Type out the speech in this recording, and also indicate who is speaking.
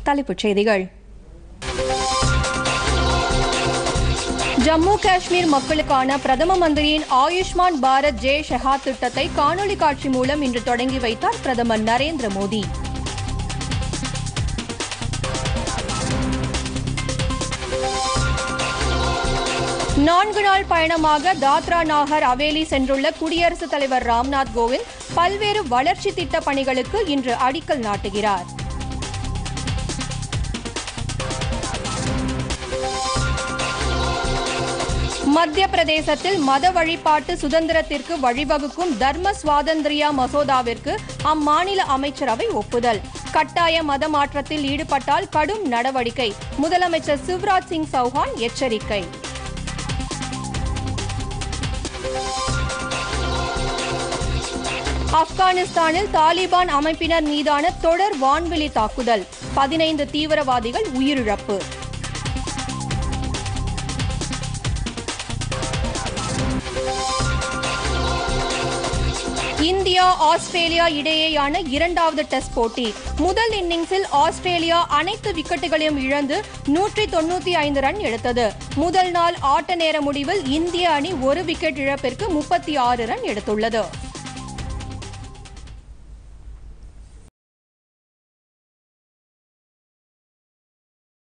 Speaker 1: தலைப்புச் செய்திகள் ஜம்மு காஷ்மீர் மக்களுக்கான பிரதம மந்திரியின் ஆயுஷ்மான் பாரத் ஜே ஷெஹாத் திட்டத்தை காணொலி காட்சி மூலம் இன்று தொடங்கி வைத்தார் பிரதமர் நரேந்திர மோடி நான்கு நாள் பயணமாக தாத்ரா நாகர் அவேலி சென்றுள்ள குடியரசுத் தலைவர் ராம்நாத் கோவிந்த் பல்வேறு வளர்ச்சி திட்ட பணிகளுக்கு இன்று அடிக்கல் நாட்டுகிறார் மத்திய பிரதேசத்தில் மத வழிபாட்டு சுதந்திரத்திற்கு வழிவகுக்கும் தர்ம சுவாதந்திரியா மசோதாவிற்கு அம்மாநில அமைச்சரவை ஒப்புதல் கட்டாய மத மாற்றத்தில் ஈடுபட்டால் கடும் நடவடிக்கை முதலமைச்சர் சிவராஜ் சிங் சௌஹான் எச்சரிக்கை ஆப்கானிஸ்தானில் தாலிபான் அமைப்பினர் மீதான தொடர் வான்வெளி தாக்குதல் பதினைந்து தீவிரவாதிகள் உயிரிழப்பு இந்தியா ஆஸ்திரேலியா இடையேயான இரண்டாவது டெஸ்ட் போட்டி முதல் இன்னிங்ஸில் ஆஸ்திரேலியா அனைத்து விக்கெட்டுகளையும் இழந்து நூற்றி தொண்ணூத்தி ஐந்து ரன் எடுத்தது முதல் நாள் ஆட்ட நேர முடிவில் இந்திய அணி ஒரு விக்கெட் இழப்பிற்கு முப்பத்தி ஆறு ரன் எடுத்துள்ளது